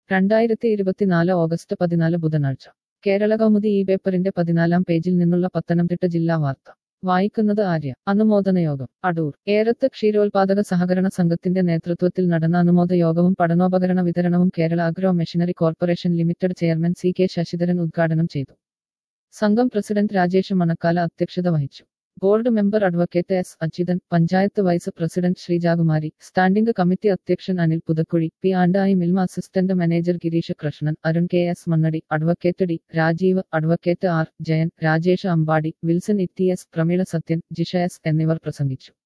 രണ്ടായിരത്തി ഇരുപത്തിനാല് ഓഗസ്റ്റ് പതിനാല് ബുധനാഴ്ച കേരള കൗമുദി ഈ പേപ്പറിന്റെ പതിനാലാം പേജിൽ നിന്നുള്ള പത്തനംതിട്ട ജില്ലാ വാർത്ത വായിക്കുന്നത് ആര്യ അനുമോദന യോഗം അടൂർ ഏറത്ത് ക്ഷീരോത്പാദക സഹകരണ സംഘത്തിന്റെ നേതൃത്വത്തിൽ നടന്ന അനുമോദ യോഗവും പഠനോപകരണ വിതരണവും Kerala agro machinery corporation limited chairman C K Sasidharan ഉദ്ഘാടനം ചെയ്തു സംഘം പ്രസിഡന്റ് രാജേഷ് മണക്കാല അധ്യക്ഷത വഹിച്ചു board member advocate S Achuthan panchayat vice president Sreejakumari standing committee അധ്യക്ഷൻ അനിൽ പുതക്കുഴി പി ആൻഡായി Milma assistant manager Gireesh Krishnan Arun K S Mannadi advocate D Rajeev advocate R Jayan Rajesh Ambadi Wilson E T S Prameela Sathyan Jisha S എന്നിവർ പ്രസംഗിച്ചു